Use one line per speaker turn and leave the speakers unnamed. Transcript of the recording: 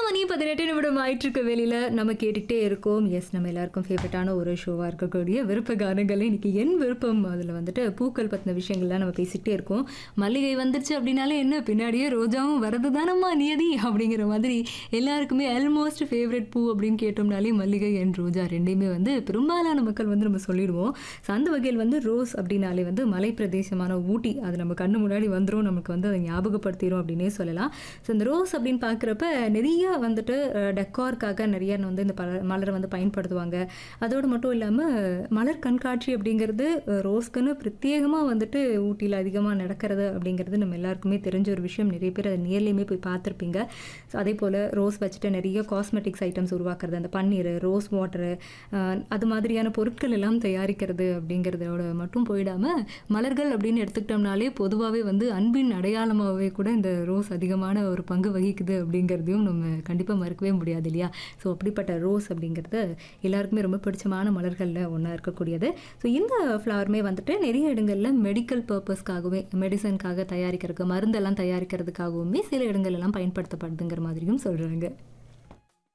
மணி பதினெட்டு நிமிடம் ஆயிட்டு இருக்க வேலையில நம்ம கேட்டுக்கிட்டே இருக்கோம் எஸ் நம்ம எல்லாருக்கும் ஃபேவரட்டான ஒரு ஷோவாக இருக்கக்கூடிய விருப்ப கானங்கள் இன்னைக்கு என் விருப்பம் அதில் வந்துட்டு பூக்கள் பற்றின விஷயங்கள்லாம் நம்ம பேசிக்கிட்டே இருக்கோம் மல்லிகை வந்துருச்சு அப்படின்னாலே என்ன பின்னாடியே ரோஜாவும் வரது தானம்மா நியதி அப்படிங்கிற மாதிரி எல்லாருக்குமே ஆல்மோஸ்ட் ஃபேவரட் பூ அப்படின்னு கேட்டோம்னாலே மல்லிகை அண்ட் ரோஜா ரெண்டையுமே வந்து பெரும்பாலான மக்கள் வந்து நம்ம சொல்லிடுவோம் ஸோ அந்த வகையில் வந்து ரோஸ் அப்படின்னாலே வந்து மலை பிரதேசமான ஊட்டி அது நம்ம கண்ணு முன்னாடி வந்துடும் நமக்கு வந்து அதை ஞாபகப்படுத்திடும் அப்படின்னே சொல்லலாம் ஸோ இந்த ரோஸ் அப்படின்னு பார்க்குறப்ப நிறைய வந்துட்டு டெக்கார்க்காக நிறைய வந்து இந்த பல மலரை வந்து பயன்படுத்துவாங்க அதோடு மட்டும் இல்லாமல் மலர் கண்காட்சி அப்படிங்கிறது அஹ், ரோஸ்க்குன்னு பிரத்யேகமாக வந்துட்டு ஊட்டியில் அதிகமாக நடக்கிறது அப்படிங்கிறது நம்ம எல்லாருக்குமே தெரிஞ்ச ஒரு விஷயம் நிறைய பேர் அதை நேர்லையுமே போய் பார்த்துருப்பீங்க ஸோ அதே போல் ரோஸ் வச்சுட்டு நிறைய காஸ்மெட்டிக்ஸ் ஐட்டம்ஸ் உருவாக்குறது அந்த பன்னீர் ரோஸ் வாட்டரு அது மாதிரியான பொருட்கள் எல்லாம் தயாரிக்கிறது அப்படிங்கிறதோட மட்டும் போயிடாமல் மலர்கள் அப்படின்னு எடுத்துக்கிட்டோம்னாலே பொதுவாகவே வந்து அன்பின் அடையாளமாகவே கூட இந்த ரோஸ் அதிகமான ஒரு பங்கு வகிக்குது அப்படிங்கிறதையும் நம்ம கண்டிப்பாக மறுக்கவே முடியாது இல்லையா ஸோ அப்படிப்பட்ட ரோஸ் அப்படிங்கிறது எல்லாருக்குமே ரொம்ப பிடிச்சமான மலர்களில் ஒன்றா இருக்கக்கூடியது ஸோ இந்த ஃப்ளவருமே வந்துட்டு நிறைய இடங்களில் மெடிக்கல் பர்பஸ்க்காகவே மெடிசனுக்காக தயாரிக்கிறதுக்கு மருந்தெல்லாம் தயாரிக்கிறதுக்காகவுமே சில இடங்கள் எல்லாம் பயன்படுத்தப்படுதுங்கிற மாதிரியும் சொல்கிறாங்க